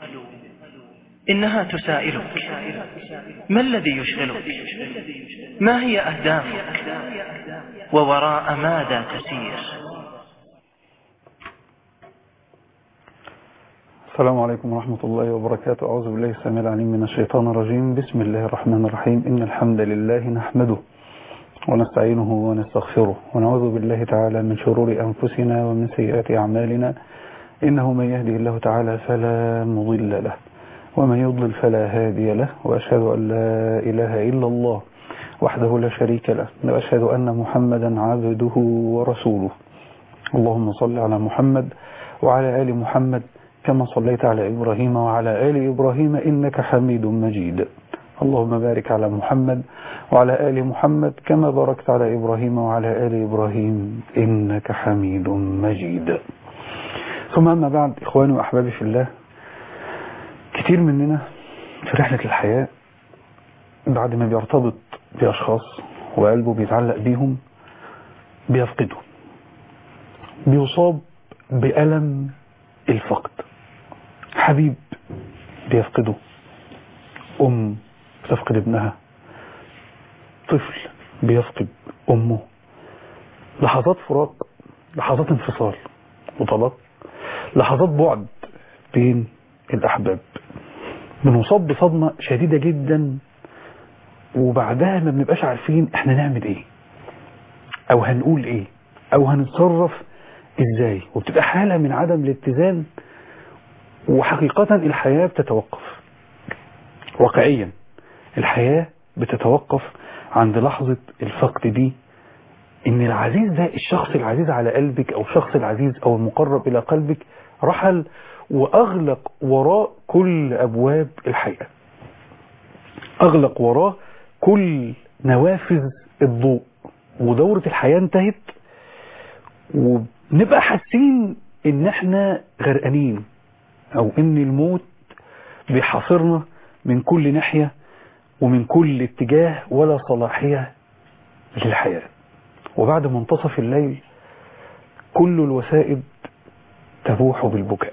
إنها تسائلك ما الذي يشغلك ما هي أهدافك ووراء ماذا تسير السلام عليكم ورحمة الله وبركاته أعوذ بالله السميع العليم من الشيطان الرجيم بسم الله الرحمن الرحيم إن الحمد لله نحمده ونستعينه ونستغفره ونعوذ بالله تعالى من شرور أنفسنا ومن سيئات أعمالنا إنه من يهده الله تعالى فلا مضل له ومن يضلل فلا هادي له وأشهد أن لا إله إلا الله وحده لا شريك له وأشهد أن محمدا عبده ورسوله اللهم صل على محمد وعلى آل محمد كما صليت على إبراهيم وعلى آل إبراهيم إنك حميد مجيد اللهم بارك على محمد وعلى آل محمد كما باركت على إبراهيم وعلى آل إبراهيم إنك حميد مجيد ثم أما بعد إخواني وأحبابي في الله كتير مننا في رحلة الحياة بعد ما بيرتبط بأشخاص وقلبه بيتعلق بيهم بيفقده بيصاب بألم الفقد حبيب بيفقده أم تفقد ابنها طفل بيفقد أمه لحظات فراق لحظات انفصال وطلاق لحظات بعد بين الأحباب بنصاب بصدمة شديدة جدا وبعدها ما بنبقاش عارفين احنا نعمل ايه او هنقول ايه او هنتصرف ازاي وبتبقى حالة من عدم الاتزان وحقيقة الحياة بتتوقف واقعيا الحياة بتتوقف عند لحظة الفقد دي ان العزيز ده الشخص العزيز على قلبك او الشخص العزيز او المقرب الى قلبك رحل واغلق وراء كل ابواب الحياة اغلق وراه كل نوافذ الضوء ودورة الحياة انتهت وبنبقى حاسين ان احنا غرقانين او ان الموت بيحاصرنا من كل ناحية ومن كل اتجاه ولا صلاحية للحياة وبعد منتصف الليل كل الوسائد تبوح بالبكاء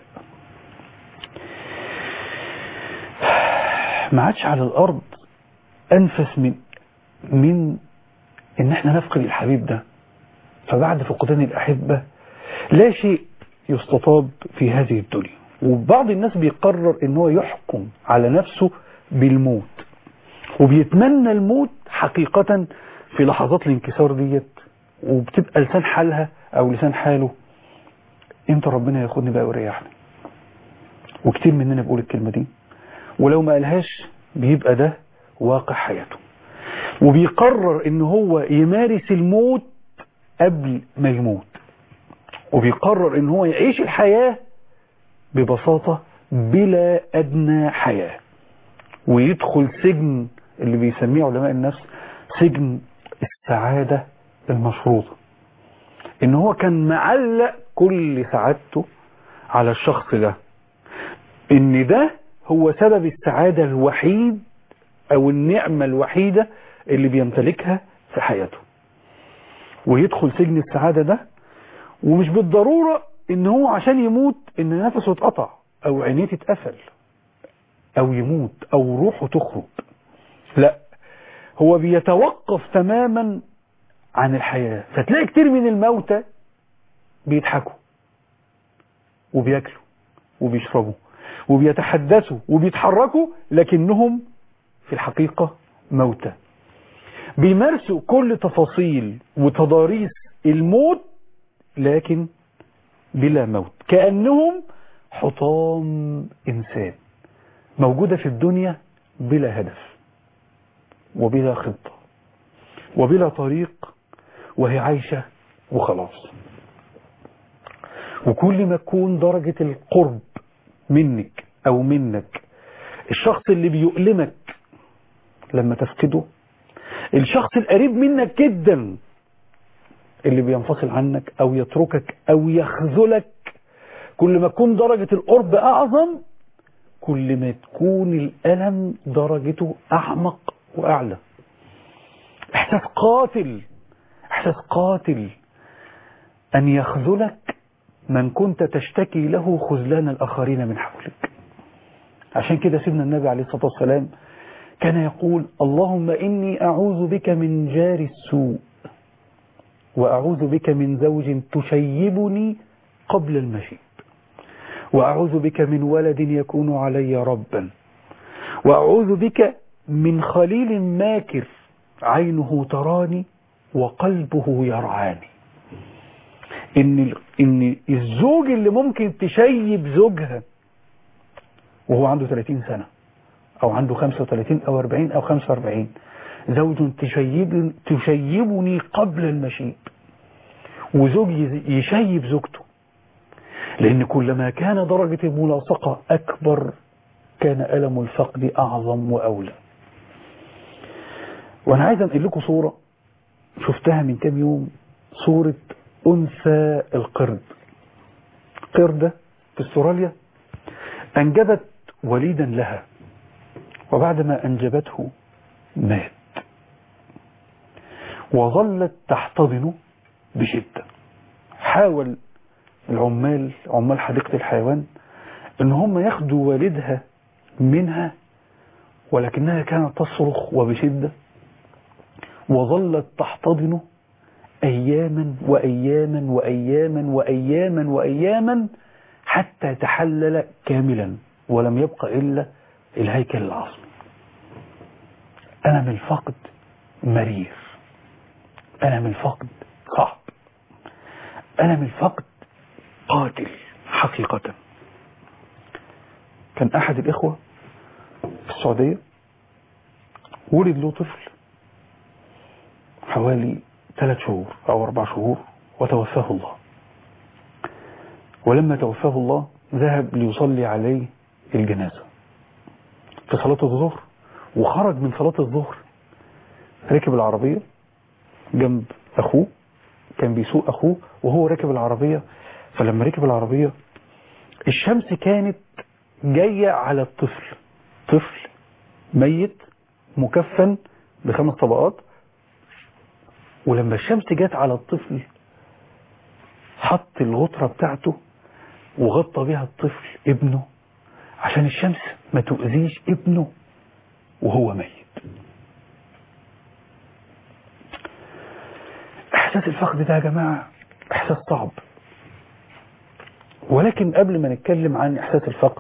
ما عادش على الارض انفس من من ان احنا نفقد الحبيب ده فبعد فقدان الاحبة لا شيء يستطاب في هذه الدنيا وبعض الناس بيقرر ان هو يحكم على نفسه بالموت وبيتمنى الموت حقيقة في لحظات الانكسار ديت وبتبقى لسان حالها او لسان حاله امتى ربنا ياخدني بقى ويريحني وكتير مننا بيقول الكلمة دي ولو ما قالهاش بيبقى ده واقع حياته وبيقرر ان هو يمارس الموت قبل ما يموت وبيقرر ان هو يعيش الحياة ببساطة بلا ادنى حياة ويدخل سجن اللي بيسميه علماء النفس سجن السعادة المشروطة ان هو كان معلق كل سعادته على الشخص ده ان ده هو سبب السعادة الوحيد او النعمة الوحيدة اللي بيمتلكها في حياته ويدخل سجن السعادة ده ومش بالضرورة ان هو عشان يموت ان نفسه اتقطع او عينيه تتقفل او يموت او روحه تخرج لا هو بيتوقف تماما عن الحياة فتلاقي كتير من الموتى بيضحكوا وبياكلوا وبيشربوا وبيتحدثوا وبيتحركوا لكنهم في الحقيقة موتى بيمارسوا كل تفاصيل وتضاريس الموت لكن بلا موت كأنهم حطام إنسان موجودة في الدنيا بلا هدف وبلا خطة وبلا طريق وهي عايشة وخلاص وكل ما تكون درجة القرب منك أو منك الشخص اللي بيؤلمك لما تفقده الشخص القريب منك جدا اللي بينفصل عنك أو يتركك أو يخذلك كل ما تكون درجة القرب أعظم كل ما تكون الألم درجته أعمق وأعلى إحساس قاتل إحساس قاتل أن يخذلك من كنت تشتكي له خذلان الآخرين من حولك عشان كده سيدنا النبي عليه الصلاة والسلام كان يقول اللهم إني أعوذ بك من جار السوء وأعوذ بك من زوج تشيبني قبل المشيب وأعوذ بك من ولد يكون علي ربا وأعوذ بك من خليل ماكر عينه تراني وقلبه يرعاني إن, إن الزوج اللي ممكن تشيب زوجها وهو عنده 30 سنة أو عنده 35 أو 40 أو 45 زوج تشيب تشيبني قبل المشيب وزوج يشيب زوجته لأن كلما كان درجة الملاصقة أكبر كان ألم الفقد أعظم وأولى وأنا عايز أنقل لكم صورة شفتها من كام يوم صورة أنثى القرد قردة في استراليا أنجبت وليدا لها وبعدما أنجبته مات وظلت تحتضنه بشدة حاول العمال عمال حديقة الحيوان ان هم ياخدوا والدها منها ولكنها كانت تصرخ وبشدة وظلت تحتضنه أياما وأياما وأياما وأياما وأياما حتى تحلل كاملا ولم يبق إلا الهيكل العظمي أنا من الفقد مرير أنا من الفقد صعب أنا من الفقد قاتل حقيقة كان أحد الإخوة في السعودية ولد له طفل حوالي ثلاث شهور أو أربع شهور وتوفاه الله ولما توفاه الله ذهب ليصلي عليه الجنازة في صلاة الظهر وخرج من صلاة الظهر ركب العربية جنب أخوه كان بيسوق أخوه وهو راكب العربية فلما ركب العربية الشمس كانت جاية على الطفل طفل ميت مكفن بخمس طبقات ولما الشمس جت على الطفل حط الغطرة بتاعته وغطى بها الطفل ابنه عشان الشمس ما تؤذيش ابنه وهو ميت احساس الفقد ده يا جماعة احساس صعب ولكن قبل ما نتكلم عن احساس الفقد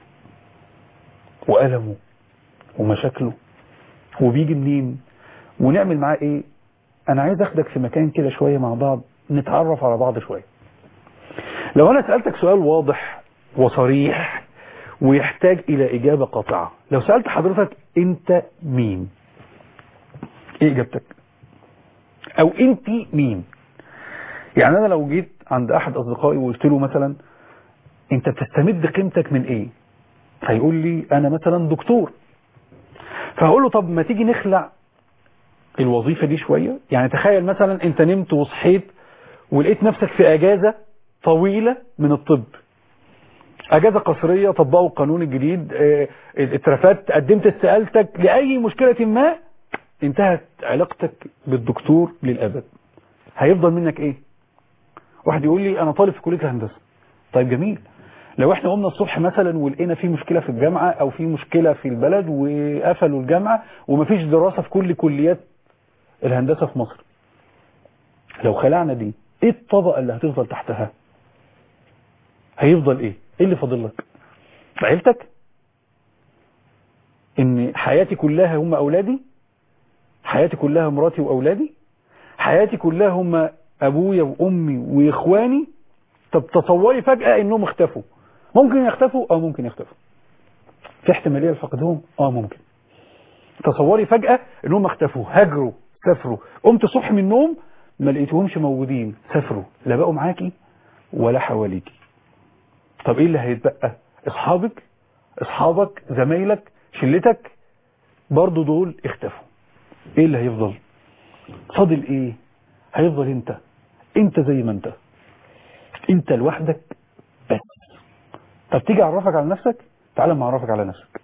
وألمه ومشاكله وبيجي منين ونعمل معاه ايه انا عايز اخدك في مكان كده شوية مع بعض نتعرف على بعض شوية لو انا سألتك سؤال واضح وصريح ويحتاج الى اجابة قاطعة لو سألت حضرتك انت مين ايه اجابتك او انت مين يعني انا لو جيت عند احد اصدقائي وقلت له مثلا انت بتستمد قيمتك من ايه هيقول لي انا مثلا دكتور فهقول له طب ما تيجي نخلع الوظيفة دي شوية يعني تخيل مثلا انت نمت وصحيت ولقيت نفسك في اجازة طويلة من الطب اجازة قصرية طبقوا القانون الجديد اه اترفدت قدمت استقالتك لأي مشكلة ما انتهت علاقتك بالدكتور للأبد هيفضل منك ايه واحد يقول لي انا طالب في كلية الهندسة طيب جميل لو احنا قمنا الصبح مثلا ولقينا في مشكلة في الجامعة او في مشكلة في البلد وقفلوا الجامعة ومفيش دراسة في كل كليات الهندسة في مصر لو خلعنا دي ايه الطبقة اللي هتفضل تحتها هيفضل ايه ايه اللي فاضل لك عيلتك ان حياتي كلها هم اولادي حياتي كلها مراتي واولادي حياتي كلها هم ابويا وامي واخواني طب تصوري فجأة انهم اختفوا ممكن يختفوا اه ممكن يختفوا في احتمالية لفقدهم اه ممكن تصوري فجأة انهم اختفوا هاجروا سافروا قمت الصبح من النوم ما لقيتهمش موجودين سافروا لا بقوا معاكي ولا حواليكي طب ايه اللي هيتبقى اصحابك اصحابك زمايلك شلتك برضو دول اختفوا ايه اللي هيفضل فاضل ايه هيفضل انت انت زي ما انت انت لوحدك بس طب تيجي اعرفك على نفسك تعالى ما اعرفك على نفسك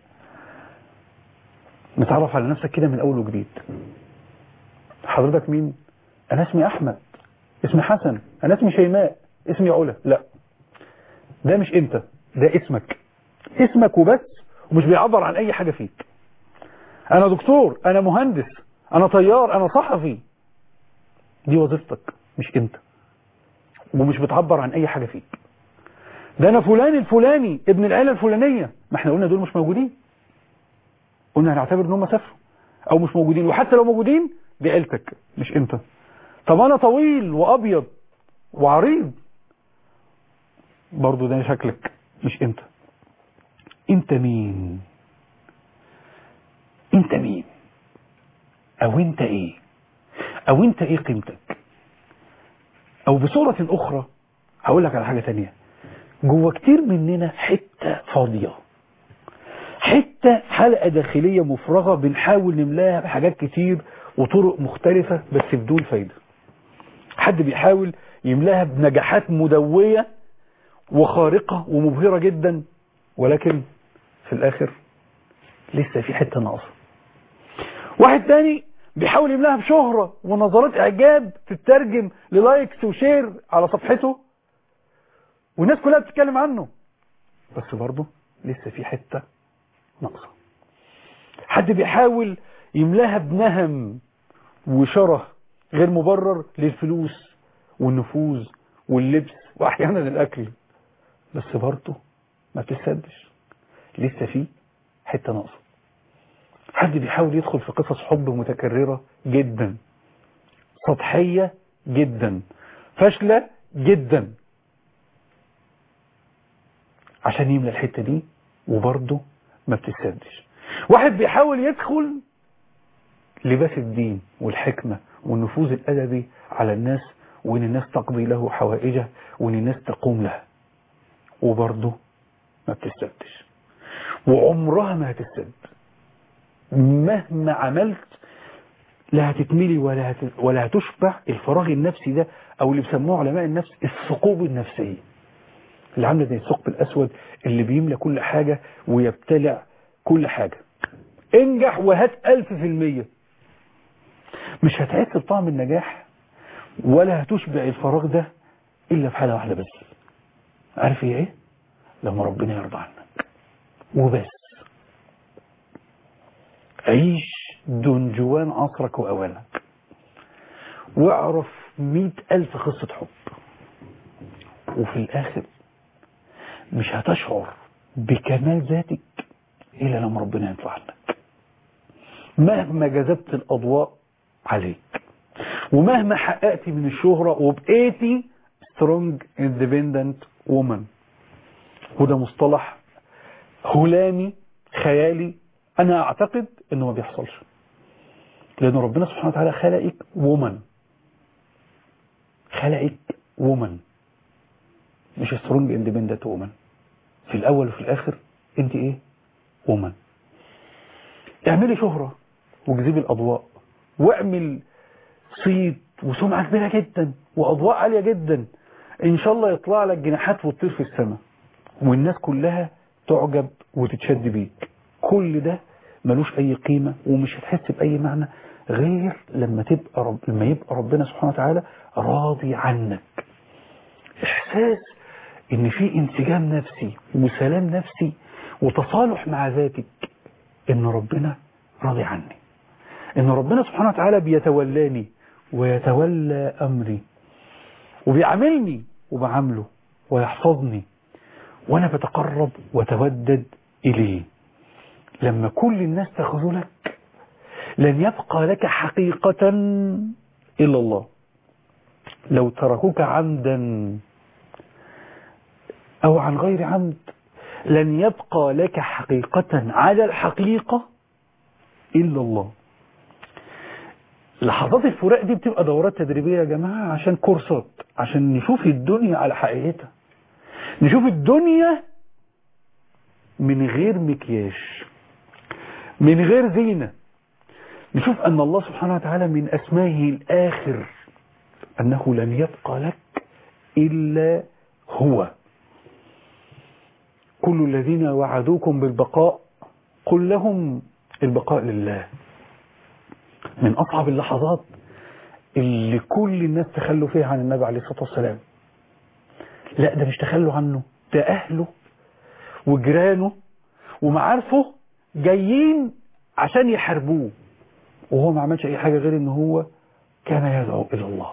نتعرف على نفسك كده من اول وجديد حضرتك مين انا اسمي احمد اسمي حسن انا اسمي شيماء اسمي علا لا ده مش انت ده اسمك اسمك وبس ومش بيعبر عن اي حاجة فيك انا دكتور انا مهندس انا طيار انا صحفي دي وظيفتك مش انت ومش بتعبر عن اي حاجة فيك ده انا فلان الفلاني ابن العيلة الفلانية ما احنا قلنا دول مش موجودين قلنا هنعتبر ان هم سافروا او مش موجودين وحتى لو موجودين دي عيلتك مش انت طب انا طويل وابيض وعريض برضو ده شكلك مش انت انت مين انت مين او انت ايه او انت ايه قيمتك او بصورة اخرى هقول لك على حاجة تانية جوه كتير مننا حتة فاضية حتة حلقة داخلية مفرغة بنحاول نملاها بحاجات كتير وطرق مختلفة بس بدون فايدة حد بيحاول يملاها بنجاحات مدوية وخارقة ومبهرة جدا ولكن في الآخر لسه في حتة ناقصة واحد تاني بيحاول يملاها بشهرة ونظرات إعجاب تترجم للايكس وشير على صفحته والناس كلها بتتكلم عنه بس برضه لسه في حتة ناقصة حد بيحاول يملاها بنهم وشره غير مبرر للفلوس والنفوذ واللبس واحيانا الاكل بس برضه ما بتسدش لسه في حته ناقصه حد بيحاول يدخل في قصص حب متكرره جدا سطحيه جدا فاشله جدا عشان يملى الحته دي وبرضه ما بتسدش واحد بيحاول يدخل لباس الدين والحكمة والنفوذ الأدبي على الناس وإن الناس تقضي له حوائجه وإن الناس تقوم له وبرضه ما بتسدش وعمرها ما هتسد مهما عملت لا هتتملي ولا هت... ولا هتشبع الفراغ النفسي ده او اللي بيسموه علماء النفس الثقوب النفسيه اللي عامله زي الثقب الاسود اللي بيملى كل حاجه ويبتلع كل حاجه انجح وهات ألف في المية مش هتحس بطعم النجاح ولا هتشبع الفراغ ده إلا في حالة واحدة بس عارف هي ايه لما ربنا يرضى عنك وبس عيش دون جوان عصرك وأوانك واعرف مئة ألف قصة حب وفي الآخر مش هتشعر بكمال ذاتك إلا لما ربنا يرضى عنك مهما جذبت الأضواء عليك ومهما حققت من الشهرة وبقيتي strong independent woman وده مصطلح هلامي خيالي أنا أعتقد إنه ما بيحصلش لأن ربنا سبحانه وتعالى خلقك woman خلقك woman مش strong independent woman في الأول وفي الآخر أنت إيه woman اعملي شهرة وجذبي الأضواء واعمل صيت وسمعة كبيرة جدا وأضواء عالية جدا إن شاء الله يطلع لك جناحات وتطير في السماء والناس كلها تعجب وتتشد بيك كل ده ملوش أي قيمة ومش هتحس بأي معنى غير لما تبقى رب لما يبقى ربنا سبحانه وتعالى راضي عنك إحساس إن في انسجام نفسي وسلام نفسي وتصالح مع ذاتك إن ربنا راضي عني إن ربنا سبحانه وتعالى بيتولاني ويتولى أمري وبيعاملني وبعامله ويحفظني وأنا بتقرب وتودد إليه لما كل الناس تخذلك لن يبقى لك حقيقة إلا الله لو تركوك عمدا أو عن غير عمد لن يبقى لك حقيقة على الحقيقة إلا الله لحظات الفراق دي بتبقى دورات تدريبية يا جماعة عشان كورسات عشان نشوف الدنيا على حقيقتها نشوف الدنيا من غير مكياج من غير زينة نشوف أن الله سبحانه وتعالى من أسمائه الآخر أنه لن يبقى لك إلا هو كل الذين وعدوكم بالبقاء قل لهم البقاء لله من أصعب اللحظات اللي كل الناس تخلوا فيها عن النبي عليه الصلاة والسلام لا ده مش تخلوا عنه ده أهله وجيرانه ومعارفه جايين عشان يحاربوه وهو ما عملش اي حاجة غير ان هو كان يدعو الى الله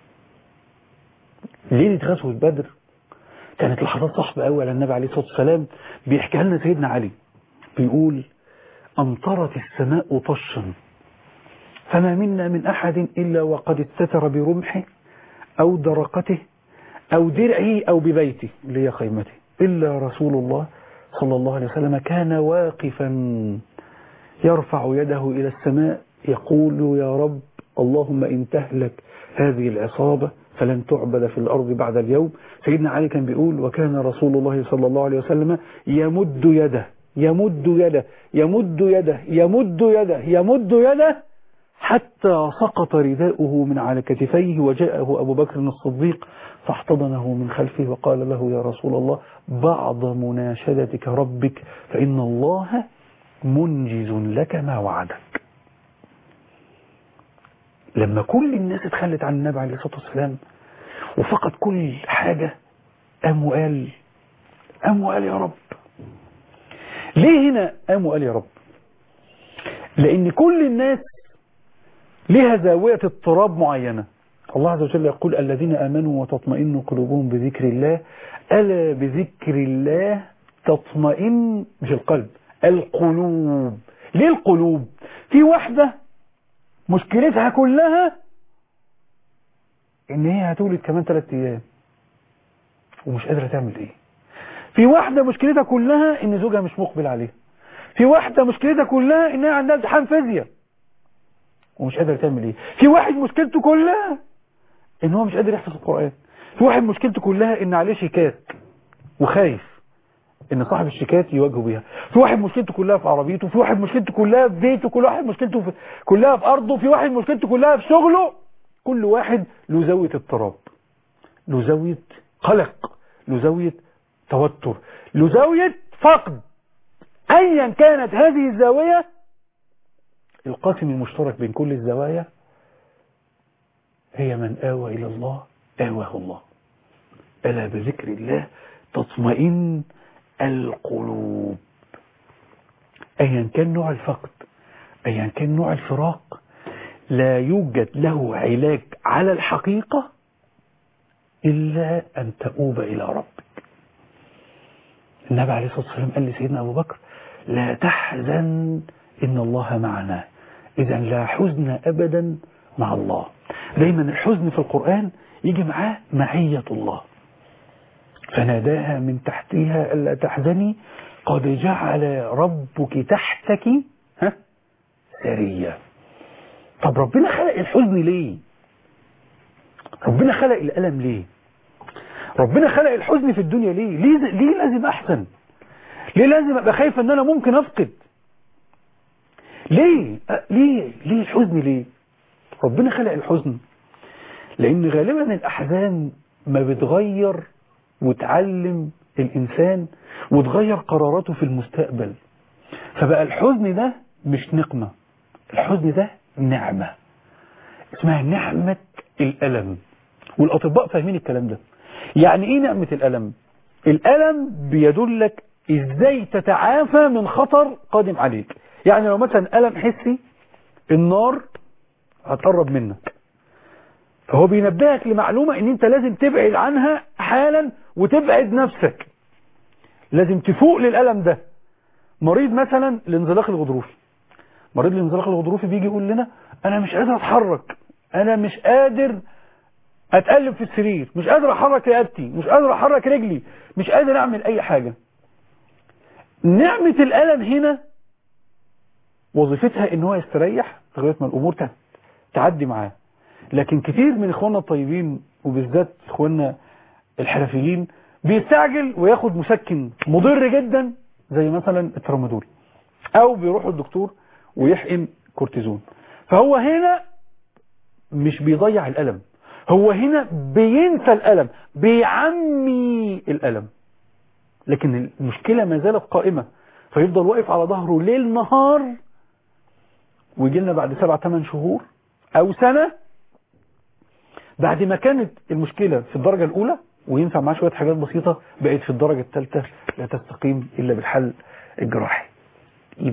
ليلة غزوة بدر كانت لحظات صعبة قوي على النبي عليه الصلاة والسلام بيحكيها لنا سيدنا علي بيقول أمطرت السماء طشا فما منا من أحد إلا وقد استتر برمحه أو درقته أو درعه أو ببيته اللي هي خيمته إلا رسول الله صلى الله عليه وسلم كان واقفا يرفع يده إلى السماء يقول يا رب اللهم إن تهلك هذه العصابة فلن تعبد في الأرض بعد اليوم سيدنا علي كان بيقول وكان رسول الله صلى الله عليه وسلم يمد يده يمد يده يمد يده يمد يده يمد يده حتى سقط رداؤه من على كتفيه وجاءه أبو بكر الصديق فاحتضنه من خلفه وقال له يا رسول الله بعض مناشدتك ربك فإن الله منجز لك ما وعدك لما كل الناس اتخلت عن النبي عليه الصلاة والسلام وفقد كل حاجة قام وقال قام وقال يا رب ليه هنا قام وقال يا رب لأن كل الناس لها زاوية اضطراب معينة الله عز وجل يقول الذين آمنوا وتطمئن قلوبهم بذكر الله ألا بذكر الله تطمئن مش القلب القلوب ليه القلوب في واحدة مشكلتها كلها ان هي هتولد كمان ثلاثة ايام ومش قادرة تعمل ايه في واحدة مشكلتها كلها ان زوجها مش مقبل عليها في واحدة مشكلتها كلها انها عندها امتحان فيزياء ومش قادرة تعمل ايه في واحد مشكلته كلها ان هو مش قادر يحفظ القرآن في واحد مشكلته كلها ان عليه شيكات وخايف ان صاحب الشيكات يواجهه بيها في واحد مشكلته كلها في عربيته في واحد مشكلته كلها في بيته كل واحد مشكلته في كلها في ارضه في واحد مشكلته كلها في شغله كل واحد له زاوية اضطراب له زاوية قلق له زاوية توتر له زاوية فقد ايا كانت هذه الزاوية القاسم المشترك بين كل الزوايا هي من آوى إلى الله آواه الله ألا بذكر الله تطمئن القلوب أيا كان نوع الفقد أيا كان نوع الفراق لا يوجد له علاج على الحقيقة إلا أن تؤوب إلى ربك النبي عليه الصلاة والسلام قال لسيدنا أبو بكر لا تحزن إن الله معنا إذا لا حزن أبدا مع الله دايما الحزن في القرآن يجي معاه معية الله فناداها من تحتها ألا تحزني قد جعل ربك تحتك ها سريا طب ربنا خلق الحزن ليه ربنا خلق الألم ليه ربنا خلق الحزن في الدنيا ليه ليه, ليه لازم أحزن ليه لازم أبقى خايف أن أنا ممكن أفقد ليه أه ليه ليه الحزن ليه ربنا خلق الحزن لأن غالبا الأحزان ما بتغير وتعلم الإنسان وتغير قراراته في المستقبل فبقى الحزن ده مش نقمة الحزن ده نعمة اسمها نعمة الألم والأطباء فاهمين الكلام ده يعني ايه نعمة الألم الألم بيدلك ازاي تتعافى من خطر قادم عليك يعني لو مثلا ألم حسي النار هتقرب منك فهو بينبهك لمعلومة ان انت لازم تبعد عنها حالا وتبعد نفسك لازم تفوق للألم ده مريض مثلا الانزلاق الغضروفي مريض الانزلاق الغضروفي بيجي يقول لنا انا مش قادر اتحرك انا مش قادر اتقلب في السرير مش قادر احرك رقبتي مش قادر احرك رجلي مش قادر اعمل اي حاجة نعمة الألم هنا وظيفتها ان هو يستريح لغايه ما الامور تعدي معاه لكن كتير من اخواننا الطيبين وبالذات اخواننا الحرفيين بيستعجل وياخد مسكن مضر جدا زي مثلا الترامادول او بيروح الدكتور ويحقن كورتيزون فهو هنا مش بيضيع الألم هو هنا بينسى الألم بيعمي الألم لكن المشكلة ما زالت قائمة فيفضل واقف على ظهره ليل نهار ويجي لنا بعد سبع ثمان شهور او سنة بعد ما كانت المشكلة في الدرجة الاولى وينفع معاه شوية حاجات بسيطة بقت في الدرجة الثالثة لا تستقيم الا بالحل الجراحي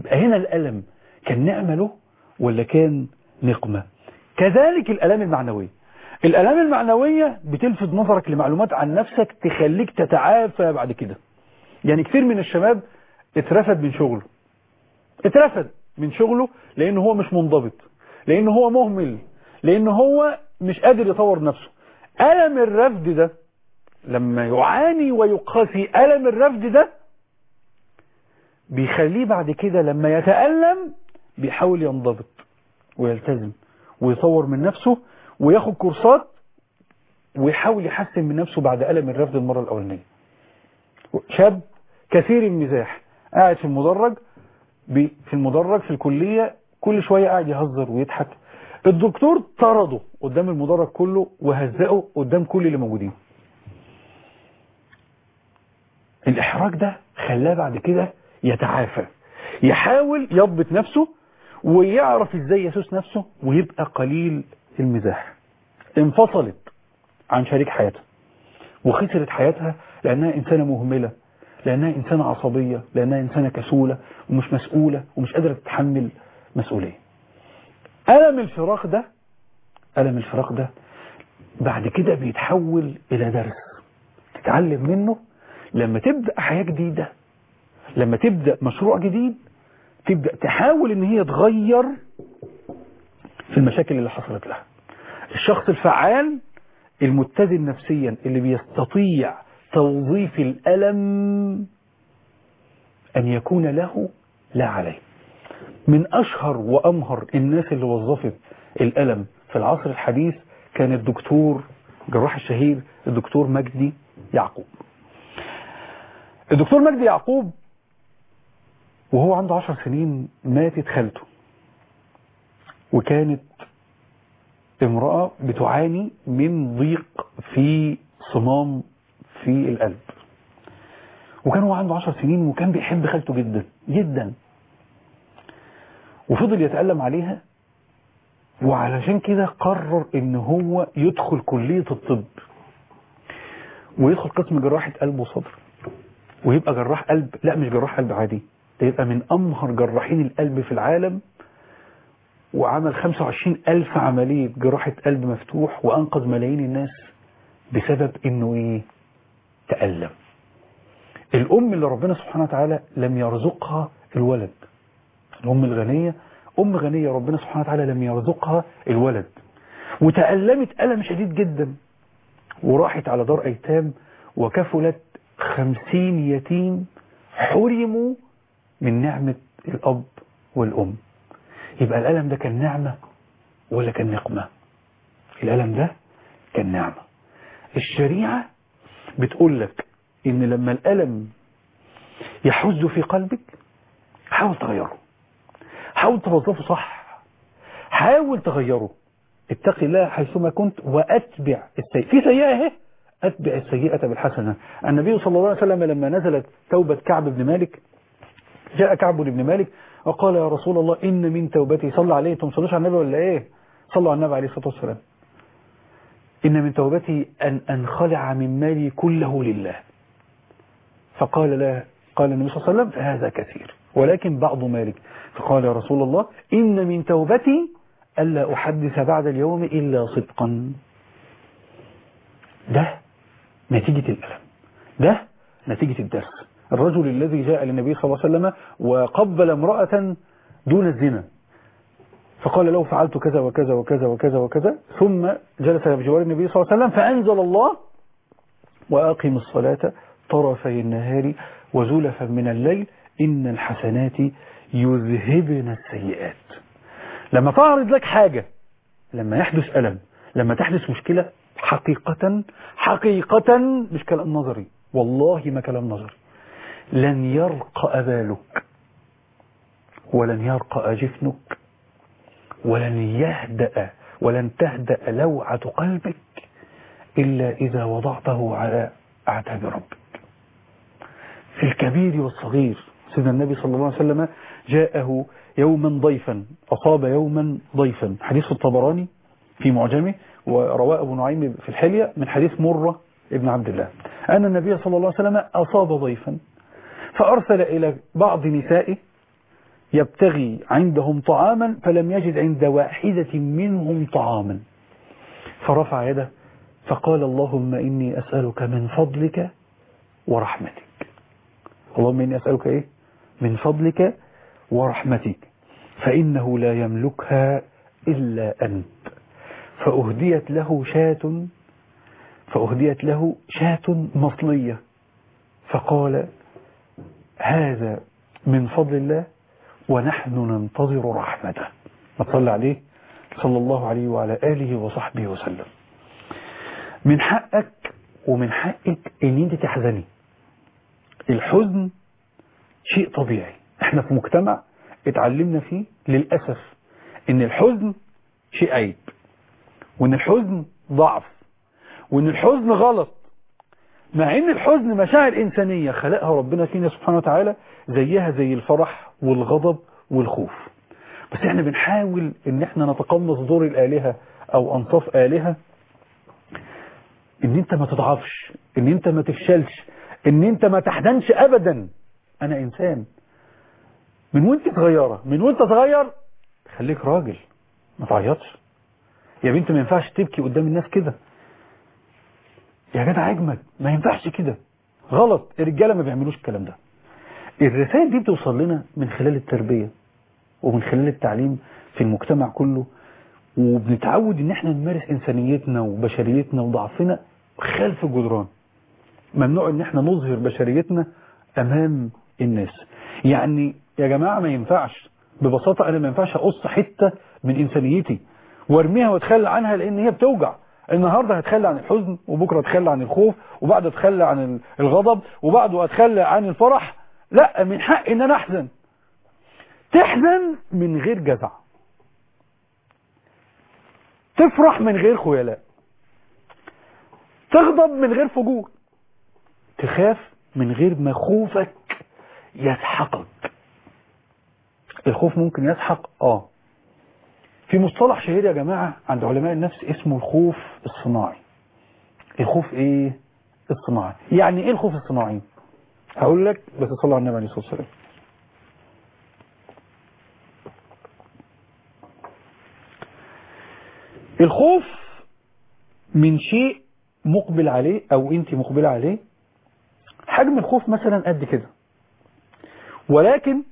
يبقى هنا الألم كان نعمة له ولا كان نقمة كذلك الألام المعنوية الألام المعنوية بتلفت نظرك لمعلومات عن نفسك تخليك تتعافى بعد كده يعني كثير من الشباب اترفد من شغله اترفد من شغله لأنه هو مش منضبط لأنه هو مهمل لأنه هو مش قادر يطور نفسه ألم الرفد ده لما يعاني ويقاسي ألم الرفد ده بيخليه بعد كده لما يتألم بيحاول ينضبط ويلتزم ويطور من نفسه وياخد كورسات ويحاول يحسن من نفسه بعد ألم الرفض المرة الأولانية شاب كثير المزاح قاعد في المدرج في المدرج في الكلية كل شوية قاعد يهزر ويضحك الدكتور طرده قدام المدرج كله وهزقه قدام كل اللي موجودين الإحراج ده خلاه بعد كده يتعافى يحاول يضبط نفسه ويعرف ازاي يسوس نفسه ويبقى قليل المزاح انفصلت عن شريك حياتها وخسرت حياتها لأنها إنسانة مهملة لأنها إنسانة عصبية لأنها إنسانة كسولة ومش مسؤولة ومش قادرة تتحمل مسؤولية ألم الفراق ده ألم الفراق ده بعد كده بيتحول إلى درس تتعلم منه لما تبدأ حياة جديدة لما تبدأ مشروع جديد تبدأ تحاول ان هي تغير في المشاكل اللي حصلت لها الشخص الفعال المتزن نفسيا اللي بيستطيع توظيف الألم أن يكون له لا عليه من أشهر وأمهر الناس اللي وظفت الألم في العصر الحديث كان الدكتور جراح الشهير الدكتور مجدي يعقوب الدكتور مجدي يعقوب وهو عنده عشر سنين ماتت خالته وكانت امرأة بتعاني من ضيق في صمام في القلب وكان هو عنده عشر سنين وكان بيحب خالته جدا جدا وفضل يتألم عليها وعلشان كده قرر ان هو يدخل كلية الطب ويدخل قسم جراحة قلب وصدر ويبقى جراح قلب لا مش جراح قلب عادي ده يبقى من أمهر جراحين القلب في العالم وعمل 25 ألف عملية جراحة قلب مفتوح وأنقذ ملايين الناس بسبب إنه إيه تألم الأم اللي ربنا سبحانه وتعالى لم يرزقها الولد الأم الغنية أم غنية ربنا سبحانه وتعالى لم يرزقها الولد وتألمت ألم شديد جدا وراحت على دار أيتام وكفلت خمسين يتيم حرموا من نعمة الأب والأم يبقى الألم ده كان نعمة ولا كان نقمة الألم ده كان نعمة الشريعة بتقول لك إن لما الألم يحز في قلبك حاول تغيره حاول توظفه صح حاول تغيره اتق الله حيثما كنت وأتبع السيئة في سيئة اهي أتبع السيئة بالحسنة النبي صلى الله عليه وسلم لما نزلت توبة كعب بن مالك جاء كعب بن مالك وقال يا رسول الله إن من توبتي صلى عليه انتم صلوش على النبي ولا إيه صلوا على النبي عليه الصلاة والسلام إن من توبتي أن أنخلع من مالي كله لله فقال لا قال النبي صلى الله عليه وسلم فهذا كثير ولكن بعض مالك فقال يا رسول الله إن من توبتي ألا أحدث بعد اليوم إلا صدقا ده نتيجة الألم ده نتيجة الدرس الرجل الذي جاء للنبي صلى الله عليه وسلم وقبل امرأة دون الزنا فقال له فعلت كذا وكذا وكذا وكذا وكذا ثم جلس بجوار النبي صلى الله عليه وسلم فأنزل الله وأقم الصلاة طرفي النهار وزلفا من الليل إن الحسنات يذهبن السيئات لما تعرض لك حاجة لما يحدث ألم لما تحدث مشكلة حقيقة حقيقة مش كلام نظري والله ما كلام نظري لن يرقى بالك ولن يرقى جفنك ولن يهدأ ولن تهدأ لوعة قلبك إلا إذا وضعته على أعتاب ربك في الكبير والصغير سيدنا النبي صلى الله عليه وسلم جاءه يوما ضيفا أصاب يوما ضيفا حديث الطبراني في معجمه ورواه أبو نعيم في الحلية من حديث مرة ابن عبد الله أن النبي صلى الله عليه وسلم أصاب ضيفا فأرسل إلى بعض نسائه يبتغي عندهم طعاما فلم يجد عند واحدة منهم طعاما فرفع يده فقال اللهم إني أسألك من فضلك ورحمتك اللهم إني أسألك إيه من فضلك ورحمتك فإنه لا يملكها إلا أنت فأهديت له شاة فأهديت له شاة مصلية فقال هذا من فضل الله ونحن ننتظر رحمته ما تصلى عليه صلى الله عليه وعلى آله وصحبه وسلم من حقك ومن حقك ان انت تحزني الحزن شيء طبيعي احنا في مجتمع اتعلمنا فيه للأسف ان الحزن شيء عيب وان الحزن ضعف وان الحزن غلط مع ان الحزن مشاعر انسانية خلقها ربنا فينا سبحانه وتعالى زيها زي الفرح والغضب والخوف بس احنا بنحاول ان احنا نتقمص دور الالهة او انصاف الهة ان انت ما تضعفش ان انت ما تفشلش ان انت ما تحزنش ابدا انا انسان من وانت صغيرة من وانت صغير خليك راجل ما تعيطش يا بنت ما ينفعش تبكي قدام الناس كده يا جدع اجمد ما ينفعش كده غلط الرجاله ما بيعملوش الكلام ده الرسائل دي بتوصل لنا من خلال التربيه ومن خلال التعليم في المجتمع كله وبنتعود ان احنا نمارس انسانيتنا وبشريتنا وضعفنا خلف الجدران ممنوع ان احنا نظهر بشريتنا امام الناس يعني يا جماعه ما ينفعش ببساطه انا ما ينفعش اقص حته من انسانيتي وارميها واتخلى عنها لان هي بتوجع النهاردة هتخلى عن الحزن وبكرة هتخلى عن الخوف وبعد هتخلى عن الغضب وبعده هتخلى عن الفرح لا من حق ان انا احزن تحزن من غير جزع تفرح من غير خيلاء تغضب من غير فجور تخاف من غير ما خوفك يسحقك الخوف ممكن يسحق اه في مصطلح شهير يا جماعة عند علماء النفس اسمه الخوف الصناعي الخوف ايه الصناعي يعني ايه الخوف الصناعي هقول لك بس صلى على النبي عليه الصلاة والسلام الخوف من شيء مقبل عليه او انت مقبلة عليه حجم الخوف مثلا قد كده ولكن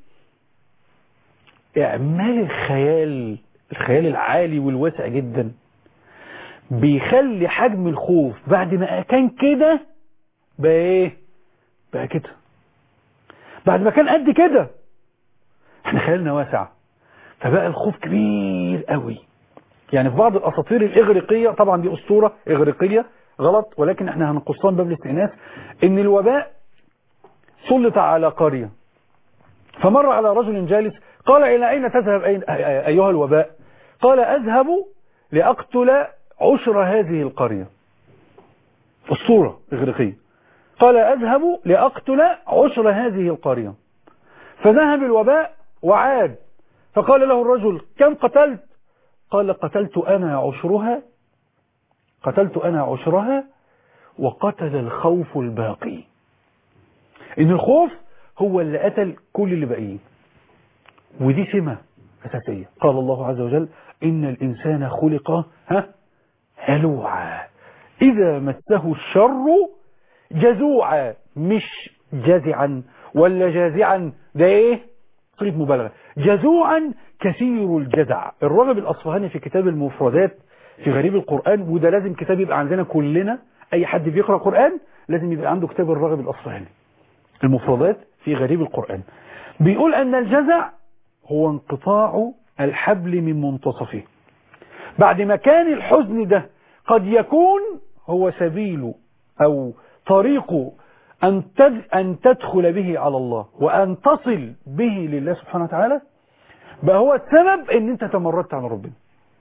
اعمال الخيال الخيال العالي والواسع جدا بيخلي حجم الخوف بعد ما كان كده بقى ايه بقى كده بعد ما كان قد كده احنا خيالنا واسع فبقى الخوف كبير قوي يعني في بعض الاساطير الاغريقيه طبعا دي اسطوره اغريقيه غلط ولكن احنا هنقصها من باب الاستئناس ان الوباء سلط على قريه فمر على رجل جالس قال الى اين تذهب أين ايها الوباء قال أذهب لأقتل عشر هذه القرية الصورة إغريقية قال أذهب لأقتل عشر هذه القرية فذهب الوباء وعاد فقال له الرجل كم قتلت قال قتلت أنا عشرها قتلت أنا عشرها وقتل الخوف الباقي إن الخوف هو اللي قتل كل اللي باقيين ودي سمة أساسية قال الله عز وجل إن الإنسان خلق ها هلوعا إذا مسه الشر جزوعا مش جزعا ولا جازعا ده إيه صيغة مبالغة جزوعا كثير الجزع الراغب الأصفهاني في كتاب المفردات في غريب القرآن وده لازم كتاب يبقى عندنا كلنا أي حد بيقرأ قرآن لازم يبقى عنده كتاب الراغب الأصفهاني المفردات في غريب القرآن بيقول أن الجزع هو انقطاع الحبل من منتصفه بعد ما كان الحزن ده قد يكون هو سبيل أو طريق أن, أن تدخل به على الله وأن تصل به لله سبحانه وتعالى بقى هو السبب ان انت تمردت عن ربنا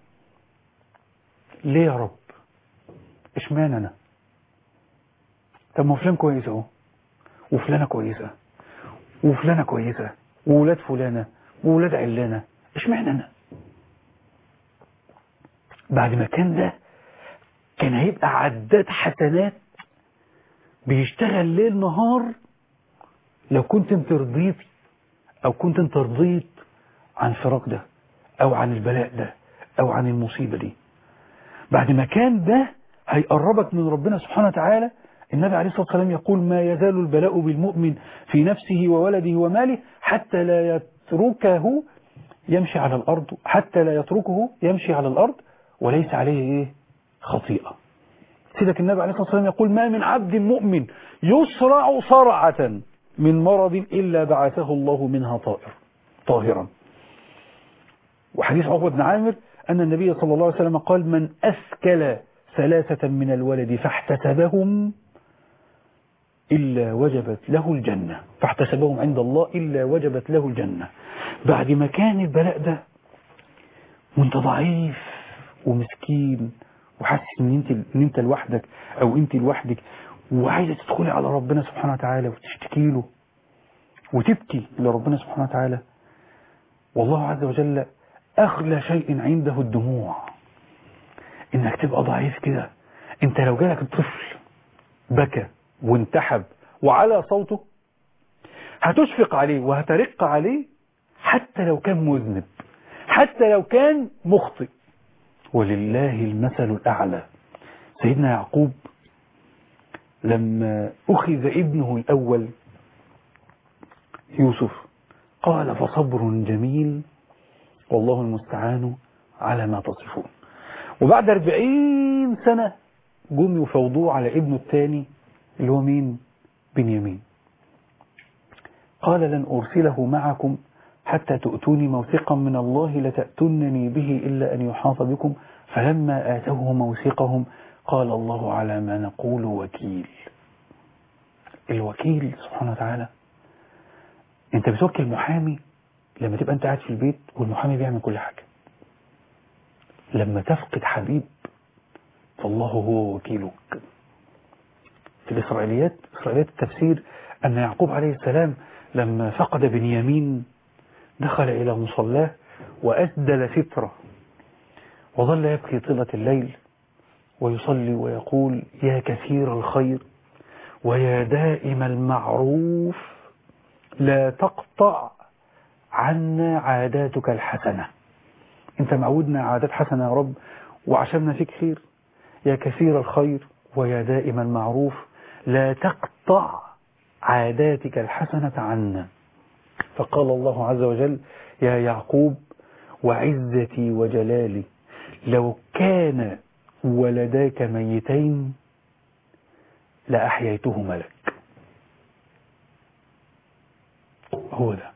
ليه يا رب اشمعنى انا طب ما فلان كويس اهو وفلانه كويسه وفلانه كويسه وولاد فلانه وولاد علانه اشمعنى انا بعد ما كان ده كان هيبقى عداد حسنات بيشتغل ليل نهار لو كنت انت رضيت او كنت انت رضيت عن فراق ده او عن البلاء ده او عن المصيبة دي بعد ما كان ده هيقربك من ربنا سبحانه وتعالى النبي عليه الصلاة والسلام يقول ما يزال البلاء بالمؤمن في نفسه وولده وماله حتى لا يتركه يمشي على الأرض حتى لا يتركه يمشي على الأرض وليس عليه إيه خطيئة سيدك النبي عليه الصلاة والسلام يقول ما من عبد مؤمن يسرع صرعة من مرض إلا بعثه الله منها طائر طاهرا وحديث عقبة بن عامر أن النبي صلى الله عليه وسلم قال من أثكل ثلاثة من الولد فاحتسبهم إلا وجبت له الجنة فاحتسبهم عند الله إلا وجبت له الجنة بعد ما كان البلاء ده وانت ضعيف ومسكين وحاسس ان انت ان انت لوحدك او انت لوحدك وعايزه تدخلي على ربنا سبحانه وتعالى وتشتكي له وتبكي لربنا سبحانه وتعالى والله عز وجل اغلى شيء عنده الدموع انك تبقى ضعيف كده انت لو جالك طفل بكى وانتحب وعلى صوته هتشفق عليه وهترق عليه حتى لو كان مذنب حتى لو كان مخطئ ولله المثل الأعلى سيدنا يعقوب لما أخذ ابنه الأول يوسف قال فصبر جميل والله المستعان على ما تصفون وبعد أربعين سنة جم يفوضوه على ابنه الثاني اللي هو مين بنيامين قال لن أرسله معكم حتى تؤتوني موثقا من الله لتأتونني به إلا أن يحاط بكم فلما آتوه موثقهم قال الله على ما نقول وكيل الوكيل سبحانه وتعالى انت بتوكل محامي لما تبقى انت قاعد في البيت والمحامي بيعمل كل حاجة لما تفقد حبيب فالله هو وكيلك في الإسرائيليات إسرائيليات التفسير أن يعقوب عليه السلام لما فقد بنيامين دخل إلى مصلاه وأسدل ستره وظل يبكي طيلة الليل ويصلي ويقول يا كثير الخير ويا دائم المعروف لا تقطع عنا عاداتك الحسنة انت معودنا عادات حسنة يا رب وعشمنا فيك خير يا كثير الخير ويا دائم المعروف لا تقطع عاداتك الحسنة عنا فقال الله عز وجل يا يعقوب وعزتي وجلالي لو كان ولداك ميتين لأحييتهما لك هو ده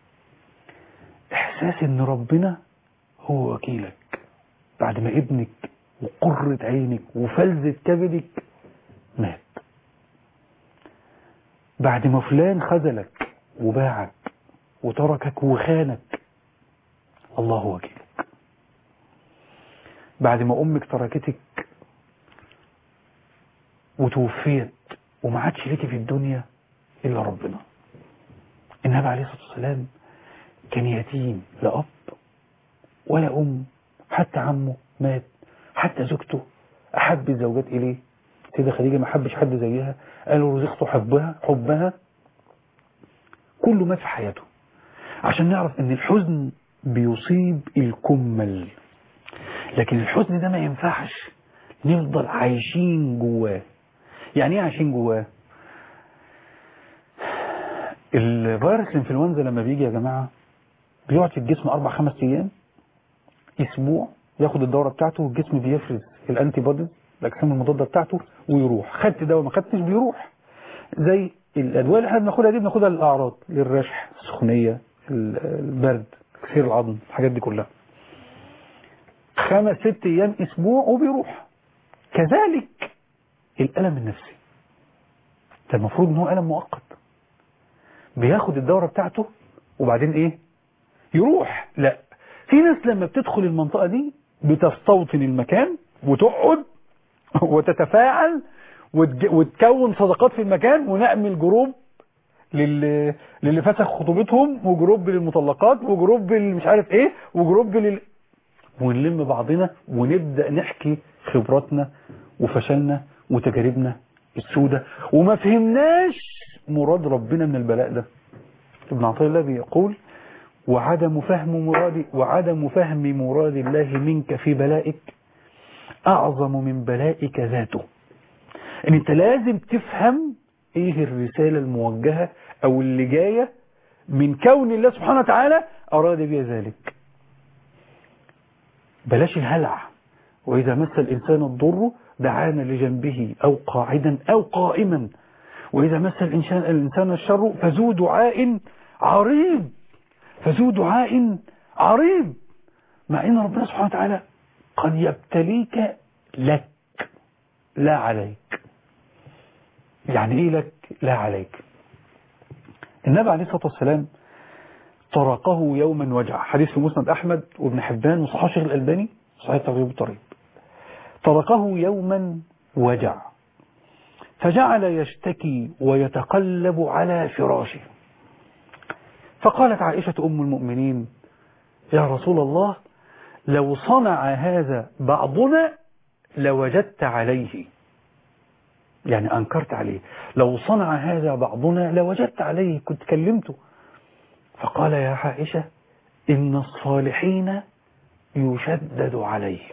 إحساس إن ربنا هو وكيلك بعد ما ابنك وقرة عينك وفلذة كبدك مات بعد ما فلان خذلك وباعك وتركك وخانك الله وكيلك بعد ما أمك تركتك وتوفيت وما عادش ليكي في الدنيا إلا ربنا النبي عليه الصلاة والسلام كان يتيم لا أب ولا أم حتى عمه مات حتى زوجته أحب الزوجات إليه سيدة خديجة ما حبش حد زيها قالوا رزقته حبها حبها كله مات في حياته عشان نعرف ان الحزن بيصيب الكمل لكن الحزن ده ما ينفعش نفضل عايشين جواه يعني ايه عايشين جواه الفيروس الانفلونزا لما بيجي يا جماعة بيقعد في الجسم اربع خمس ايام اسبوع ياخد الدورة بتاعته والجسم بيفرز الانتي بوديز الاجسام المضادة بتاعته ويروح خدت دواء ما خدتش بيروح زي الادوية اللي احنا بناخدها دي بناخدها للاعراض للرشح السخونية البرد تكسير العظم الحاجات دي كلها خمس ست ايام اسبوع وبيروح كذلك الالم النفسي ده المفروض ان هو الم مؤقت بياخد الدورة بتاعته وبعدين ايه يروح لا في ناس لما بتدخل المنطقة دي بتستوطن المكان وتقعد وتتفاعل وتكون صداقات في المكان ونعمل جروب للي, للي فسخ خطوبتهم وجروب للمطلقات وجروب مش عارف ايه وجروب لل ونلم بعضنا ونبدأ نحكي خبراتنا وفشلنا وتجاربنا السودة وما فهمناش مراد ربنا من البلاء ده ابن عطية الله بيقول وعدم فهم مراد وعدم فهم مراد الله منك في بلائك أعظم من بلائك ذاته ان انت لازم تفهم ايه الرسالة الموجهة او اللي جاية من كون الله سبحانه وتعالى اراد بها ذلك بلاش الهلع واذا مس الانسان الضر دعانا لجنبه او قاعدا او قائما واذا مس الانسان الانسان الشر فذو دعاء عريض فذو دعاء عريض مع ان ربنا سبحانه وتعالى قد يبتليك لك لا عليك يعني ايه لك لا عليك النبي عليه الصلاة والسلام طرقه يوما وجع حديث في مسند أحمد وابن حبان وصحاح الشيخ الألباني صحيح تغيب الطريق طرقه يوما وجع فجعل يشتكي ويتقلب على فراشه فقالت عائشة أم المؤمنين يا رسول الله لو صنع هذا بعضنا لوجدت عليه يعني أنكرت عليه لو صنع هذا بعضنا لوجدت عليه كنت كلمته فقال يا عائشة إن الصالحين يشدد عليهم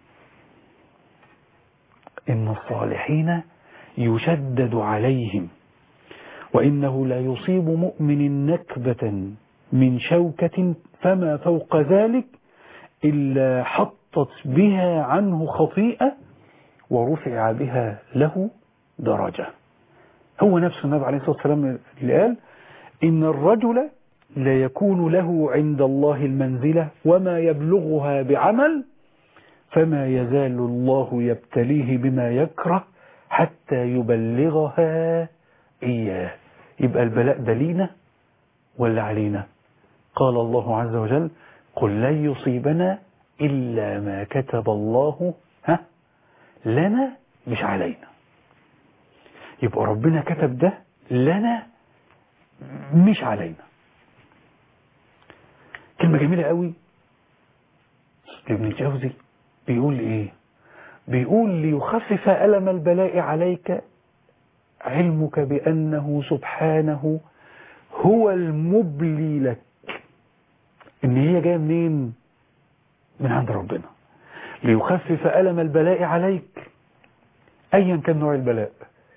إن الصالحين يشدد عليهم وإنه لا يصيب مؤمن نكبة من شوكة فما فوق ذلك إلا حطت بها عنه خطيئة ورفع بها له درجة هو نفس النبي عليه الصلاة والسلام اللي قال إن الرجل لا يكون له عند الله المنزلة وما يبلغها بعمل فما يزال الله يبتليه بما يكره حتى يبلغها إياه يبقى البلاء ده لينا ولا علينا قال الله عز وجل قل لن يصيبنا إلا ما كتب الله ها لنا مش علينا يبقى ربنا كتب ده لنا مش علينا كلمة جميلة قوي ابن الجوزي بيقول ايه بيقول ليخفف ألم البلاء عليك علمك بأنه سبحانه هو المبلي لك ان هي جايه منين من عند ربنا ليخفف ألم البلاء عليك أيا كان نوع البلاء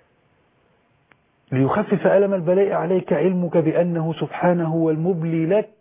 ليخفف ألم البلاء عليك علمك بأنه سبحانه هو المبلي لك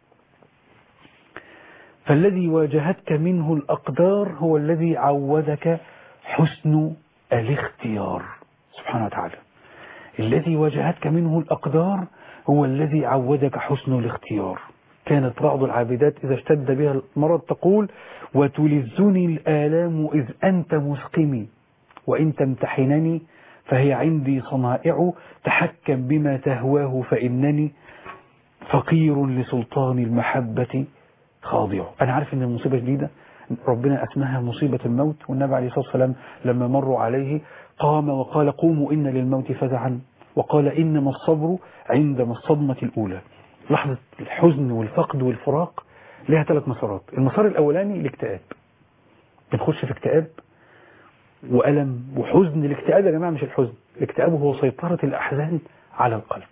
فالذي واجهتك منه الأقدار هو الذي عودك حسن الاختيار سبحانه وتعالى الذي واجهتك منه الأقدار هو الذي عودك حسن الاختيار كانت بعض العابدات إذا اشتد بها المرض تقول وتلذني الآلام إذ أنت مسقمي وإن تمتحنني فهي عندي صنائع تحكم بما تهواه فإنني فقير لسلطان المحبة خاضع أنا عارف أن المصيبة جديدة ربنا أسماها مصيبة الموت والنبي عليه الصلاة والسلام لما مروا عليه قام وقال قوموا إن للموت فزعا وقال إنما الصبر عندما الصدمة الأولى لحظة الحزن والفقد والفراق لها ثلاث مسارات المسار الأولاني الاكتئاب بنخش في اكتئاب وألم وحزن الاكتئاب يا جماعة مش الحزن الاكتئاب هو سيطرة الأحزان على القلب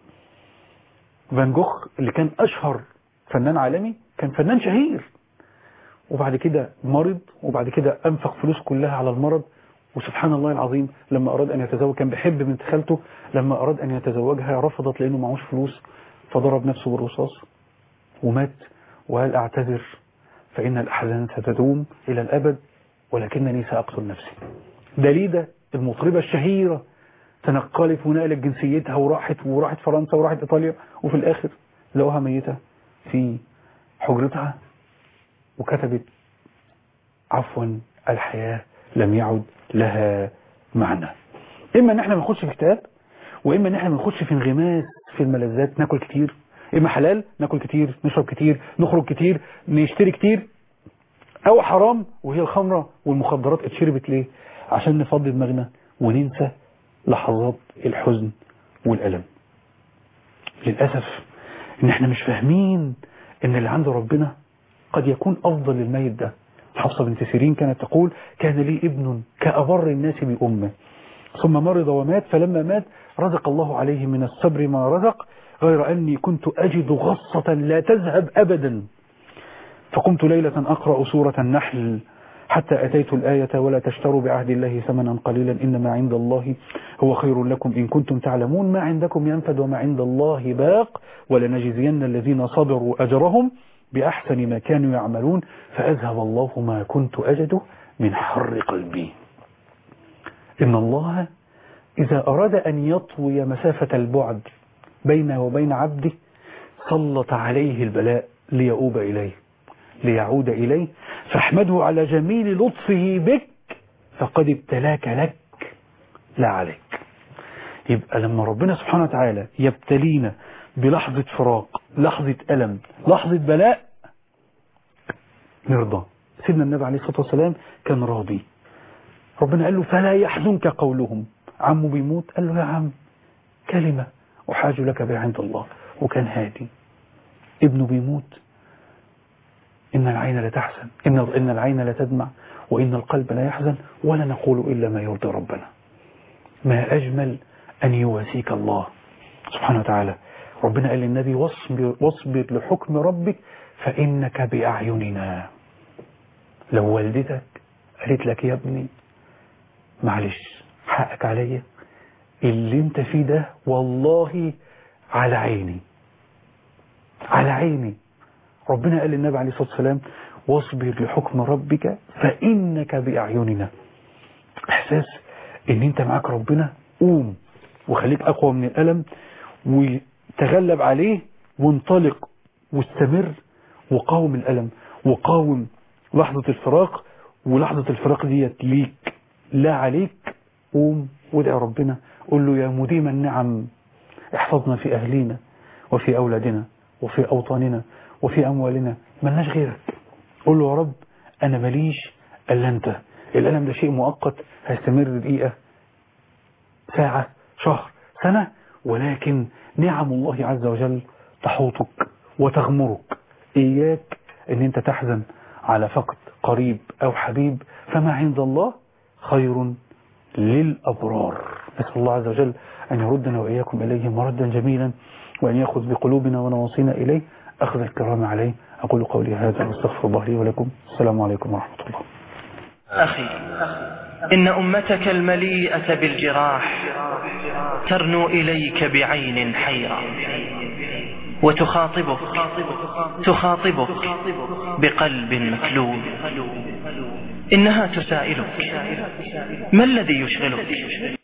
فان جوخ اللي كان أشهر فنان عالمي كان فنان شهير وبعد كده مرض وبعد كده أنفق فلوس كلها على المرض وسبحان الله العظيم لما أراد أن يتزوج كان بيحب بنت خالته لما أراد أن يتزوجها رفضت لأنه معهوش فلوس فضرب نفسه بالرصاص ومات وقال أعتذر فإن الأحزان ستدوم إلى الأبد ولكنني سأقتل نفسي دليدة المطربة الشهيرة تنقلت ونقلت جنسيتها وراحت وراحت فرنسا وراحت إيطاليا وفي الآخر لقوها ميتة في حجرتها وكتبت عفوا الحياة لم يعد لها معنى إما أن احنا ما نخش في اكتئاب وإما أن احنا ما نخش في انغماس في الملذات ناكل كتير إما حلال ناكل كتير نشرب كتير نخرج كتير نشتري كتير أو حرام وهي الخمرة والمخدرات اتشربت ليه عشان نفضي دماغنا وننسى لحظات الحزن والألم للأسف إن احنا مش فاهمين إن اللي عند ربنا قد يكون أفضل للميت ده حفصة بنت سيرين كانت تقول كان لي ابن كأبر الناس بأمه ثم مرض ومات فلما مات رزق الله عليه من الصبر ما رزق غير أني كنت أجد غصة لا تذهب أبدا فقمت ليلة أقرأ سورة النحل حتى أتيت الآية ولا تشتروا بعهد الله ثمنا قليلا إنما عند الله هو خير لكم إن كنتم تعلمون ما عندكم ينفد وما عند الله باق ولنجزين الذين صبروا أجرهم بأحسن ما كانوا يعملون فأذهب الله ما كنت أجد من حر قلبي إن الله إذا أراد أن يطوي مسافة البعد بينه وبين عبده سلط عليه البلاء ليؤوب إليه ليعود إليه فاحمده على جميل لطفه بك فقد ابتلاك لك لا عليك يبقى لما ربنا سبحانه وتعالى يبتلينا بلحظة فراق لحظة ألم لحظة بلاء نرضى سيدنا النبي عليه الصلاة والسلام كان راضي ربنا قال له فلا يحزنك قولهم عمه بيموت قال له يا عم كلمة أحاج لك بها عند الله وكان هادي ابنه بيموت إن العين لا تحزن إن, إن العين لا تدمع وإن القلب لا يحزن ولا نقول إلا ما يرضي ربنا ما أجمل أن يواسيك الله سبحانه وتعالى ربنا قال للنبي واصبر, واصبر لحكم ربك فإنك بأعيننا لو والدتك قالت لك يا ابني معلش حقك عليا اللي انت فيه ده والله على عيني على عيني ربنا قال للنبي عليه الصلاة والسلام واصبر لحكم ربك فإنك بأعيننا إحساس إن أنت معاك ربنا قوم وخليك أقوى من الألم وتغلب عليه وانطلق واستمر وقاوم الألم وقاوم لحظة الفراق ولحظة الفراق ديت ليك لا عليك قوم وادعي ربنا قول له يا مديم النعم احفظنا في أهلينا وفي أولادنا وفي أوطاننا وفي أموالنا ملناش غيرك قول له يا رب أنا ماليش إلا أنت الألم ده شيء مؤقت هيستمر دقيقة ساعة شهر سنة ولكن نعم الله عز وجل تحوطك وتغمرك إياك أن أنت تحزن على فقد قريب أو حبيب فما عند الله خير للأبرار نسأل الله عز وجل أن يردنا وإياكم إليه مردا جميلا وأن يأخذ بقلوبنا ونواصينا إليه أخذ الكرام عليه أقول قولي هذا واستغفر الله لي ولكم السلام عليكم ورحمة الله أخي إن أمتك المليئة بالجراح ترنو إليك بعين حيرة وتخاطبك تخاطبك بقلب مكلوب إنها تسائلك ما الذي يشغلك